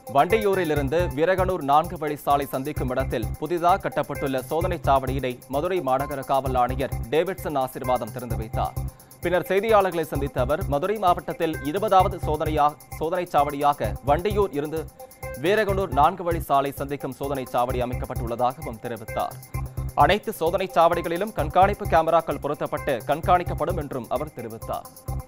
வண்டியூரிலிருந்து வீரகனூர் நான்கு வழி சாலை சந்திக்கும் இடத்தில் புதிதாக கட்டப்பட்டுள்ள சோதனைச் சாவடியினை மதுரை மாநகர காவல் ஆணையர் டேவிட்சன் ஆசீர்வாதம் திறந்து வைத்தார் பின்னர் செய்தியாளர்களை சந்தித்த அவர் மதுரை மாவட்டத்தில் இருபதாவது சோதனையா சோதனைச் சாவடியாக வண்டியூர் இருந்து வீரகனூர் நான்கு வழி சாலை சந்திக்கும் சோதனைச் சாவடி அமைக்கப்பட்டுள்ளதாகவும் தெரிவித்தார் அனைத்து சோதனைச் சாவடிகளிலும் கண்காணிப்பு கேமராக்கள் பொருத்தப்பட்டு கண்காணிக்கப்படும் என்றும் அவர் தெரிவித்தார்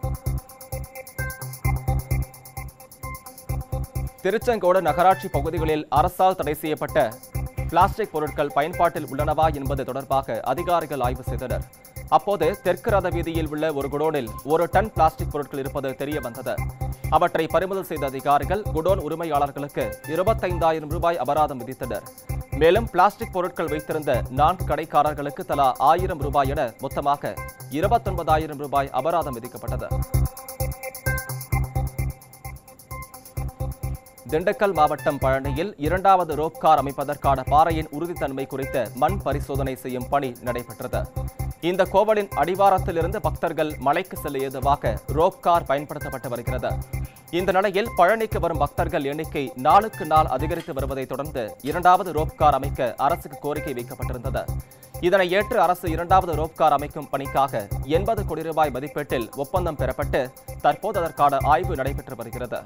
திருச்செங்கோடு நகராட்சி பகுதிகளில் அரசால் தடை செய்யப்பட்ட பிளாஸ்டிக் பொருட்கள் பயன்பாட்டில் உள்ளனவா என்பது தொடர்பாக அதிகாரிகள் ஆய்வு செய்தனர் அப்போது தெற்கு ரத வீதியில் உள்ள ஒரு குடோனில் ஒரு டன் பிளாஸ்டிக் பொருட்கள் இருப்பது தெரிய வந்தது அவற்றை பறிமுதல் செய்த அதிகாரிகள் குடோன் உரிமையாளர்களுக்கு இருபத்தைந்தாயிரம் ரூபாய் அபராதம் விதித்தனர் மேலும் பிளாஸ்டிக் பொருட்கள் வைத்திருந்த நான்கு கடைக்காரர்களுக்கு தலா ஆயிரம் ரூபாய் என மொத்தமாக இருபத்தொன்பதாயிரம் ரூபாய் அபராதம் விதிக்கப்பட்டது திண்டுக்கல் மாவட்டம் பழனியில் இரண்டாவது ரோப் கார் அமைப்பதற்கான பாறையின் உறுதித்தன்மை குறித்த மண் பரிசோதனை செய்யும் பணி நடைபெற்றது இந்த கோவிலின் அடிவாரத்திலிருந்து பக்தர்கள் மலைக்கு செல்ல ஏதுவாக ரோப் கார் பயன்படுத்தப்பட்டு வருகிறது இந்த நிலையில் பழனிக்கு வரும் பக்தர்கள் எண்ணிக்கை நாளுக்கு நாள் அதிகரித்து வருவதை தொடர்ந்து இரண்டாவது ரோப் கார் அமைக்க அரசுக்கு கோரிக்கை வைக்கப்பட்டிருந்தது இதனை ஏற்று அரசு இரண்டாவது ரோப் கார் அமைக்கும் பணிக்காக எண்பது கோடி ரூபாய் மதிப்பீட்டில் ஒப்பந்தம் பெறப்பட்டு தற்போது அதற்கான ஆய்வு நடைபெற்று வருகிறது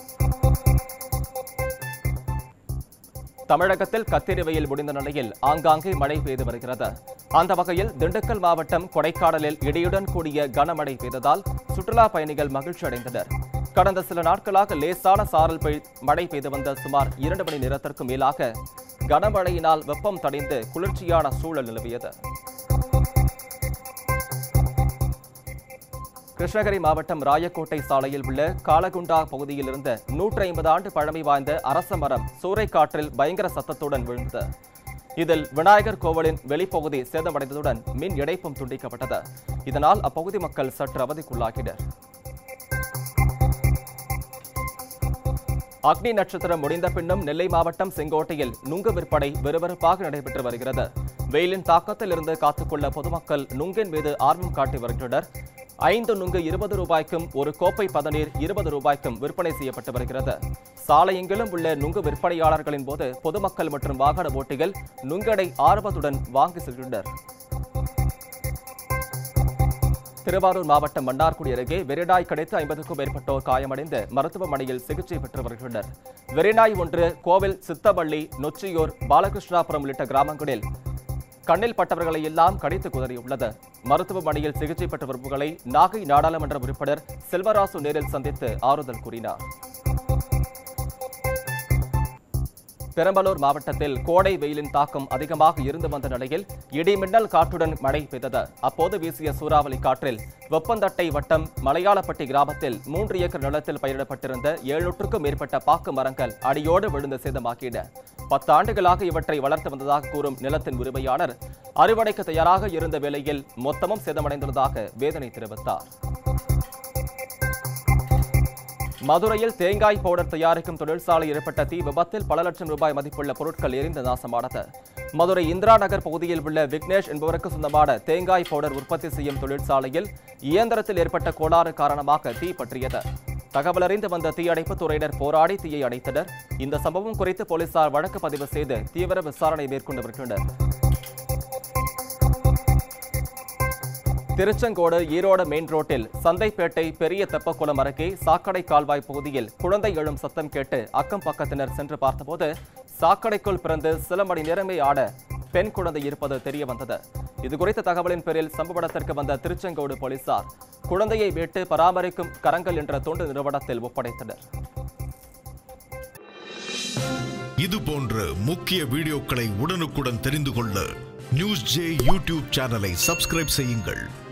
தமிழகத்தில் கத்திரி வெயில் முடிந்த நிலையில் ஆங்காங்கே மழை பெய்து வருகிறது அந்த வகையில் திண்டுக்கல் மாவட்டம் கொடைக்கானலில் இடியுடன் கூடிய கனமழை பெய்ததால் சுற்றுலா பயணிகள் மகிழ்ச்சி அடைந்தனர் கடந்த சில நாட்களாக லேசான சாரல் பெய் மழை பெய்து வந்த சுமார் இரண்டு மணி நேரத்திற்கும் மேலாக கனமழையினால் வெப்பம் தணிந்து குளிர்ச்சியான சூழல் நிலவியது கிருஷ்ணகிரி மாவட்டம் ராயக்கோட்டை சாலையில் உள்ள காலகுண்டா பகுதியில் இருந்த நூற்றி ஐம்பது ஆண்டு பழமை வாய்ந்த அரச மரம் சூறைக்காற்றில் பயங்கர சத்தத்துடன் விழுந்தது இதில் விநாயகர் கோவிலின் வெளிப்பகுதி சேதமடைந்ததுடன் மின் இணைப்பும் துண்டிக்கப்பட்டது இதனால் அப்பகுதி மக்கள் சற்று அவதிக்குள்ளாகினர் அக்னி நட்சத்திரம் முடிந்த பின்னும் நெல்லை மாவட்டம் செங்கோட்டையில் நுங்கு விற்பனை விறுவிறுப்பாக நடைபெற்று வருகிறது வெயிலின் தாக்கத்தில் இருந்து காத்துக்கொள்ள பொதுமக்கள் நுங்கின் மீது ஆர்வம் காட்டி வருகின்றனர் ஐந்து நுங்கு இருபது ரூபாய்க்கும் ஒரு கோப்பை பதநீர் இருபது ரூபாய்க்கும் விற்பனை செய்யப்பட்டு வருகிறது சாலையெங்கிலும் உள்ள நுங்கு விற்பனையாளர்களின் போது பொதுமக்கள் மற்றும் வாகன ஓட்டிகள் நுங்கடை ஆர்வத்துடன் வாங்கி செல்கின்றனர் திருவாரூர் மாவட்டம் மன்னார்குடி அருகே வெறிநாய் கிடைத்து ஐம்பதுக்கும் மேற்பட்டோர் காயமடைந்து மருத்துவமனையில் சிகிச்சை பெற்று வருகின்றனர் வெறிநாய் ஒன்று கோவில் சித்தவள்ளி நொச்சியூர் பாலகிருஷ்ணாபுரம் உள்ளிட்ட கிராமங்களில் கண்ணில் பட்டவர்களை எல்லாம் கடித்து குதறியுள்ளது மருத்துவமனையில் சிகிச்சை பெற்ற வருபவர்களை நாகை நாடாளுமன்ற உறுப்பினர் செல்வராசு நேரில் சந்தித்து ஆறுதல் கூறினார் பெரம்பலூர் மாவட்டத்தில் கோடை வெயிலின் தாக்கம் அதிகமாக இருந்து வந்த நிலையில் இடி மின்னல் காற்றுடன் மழை பெய்தது அப்போது வீசிய சூறாவளி காற்றில் வெப்பந்தட்டை வட்டம் மலையாளப்பட்டி கிராமத்தில் மூன்று ஏக்கர் நிலத்தில் பயிரிடப்பட்டிருந்த எழுநூற்றுக்கும் மேற்பட்ட பாக்கு மரங்கள் அடியோடு விழுந்து சேதமாக்கின பத்தாண்டுகளாக இவற்றை வளர்த்து வந்ததாக கூறும் நிலத்தின் உரிமையாளர் அறுவடைக்கு தயாராக இருந்த வேளையில் மொத்தமும் சேதமடைந்துள்ளதாக வேதனை தெரிவித்தார் மதுரையில் தேங்காய் பவுடர் தயாரிக்கும் தொழிற்சாலை ஏற்பட்ட தீ விபத்தில் பல லட்சம் ரூபாய் மதிப்புள்ள பொருட்கள் எரிந்து நாசமானது மதுரை இந்திரா நகர் பகுதியில் உள்ள விக்னேஷ் என்பவருக்கு சொந்தமான தேங்காய் பவுடர் உற்பத்தி செய்யும் தொழிற்சாலையில் இயந்திரத்தில் ஏற்பட்ட கோளாறு காரணமாக தீ பற்றியது தகவலறிந்து வந்த தீயணைப்பு துறையினர் போராடி தீயை அணைத்தனர் இந்த சம்பவம் குறித்து போலீசார் வழக்கு பதிவு செய்து தீவிர விசாரணை மேற்கொண்டு வருகின்றனர் திருச்செங்கோடு ஈரோடு மெயின் ரோட்டில் சந்தைப்பேட்டை பெரிய தெப்பக்குளம் அருகே சாக்கடை கால்வாய் பகுதியில் குழந்தை எழும் சத்தம் கேட்டு அக்கம் பக்கத்தினர் சென்று பார்த்தபோது சாக்கடைக்குள் பிறந்து சில மணி நேரமே ஆட பெண் குழந்தை இருப்பது தெரிய வந்தது இதுகுறித்த தகவலின் பேரில் சம்பவ இடத்திற்கு வந்த திருச்செங்கோடு போலீசார் குழந்தையை மீட்டு பராமரிக்கும் கரங்கள் என்ற தொண்டு நிறுவனத்தில் ஒப்படைத்தனர் இது போன்ற முக்கிய வீடியோக்களை உடனுக்குடன் தெரிந்து கொள்ள நியூஸ் ஜே யூடியூப் சேனலை சப்ஸ்கிரைப் செய்யுங்கள்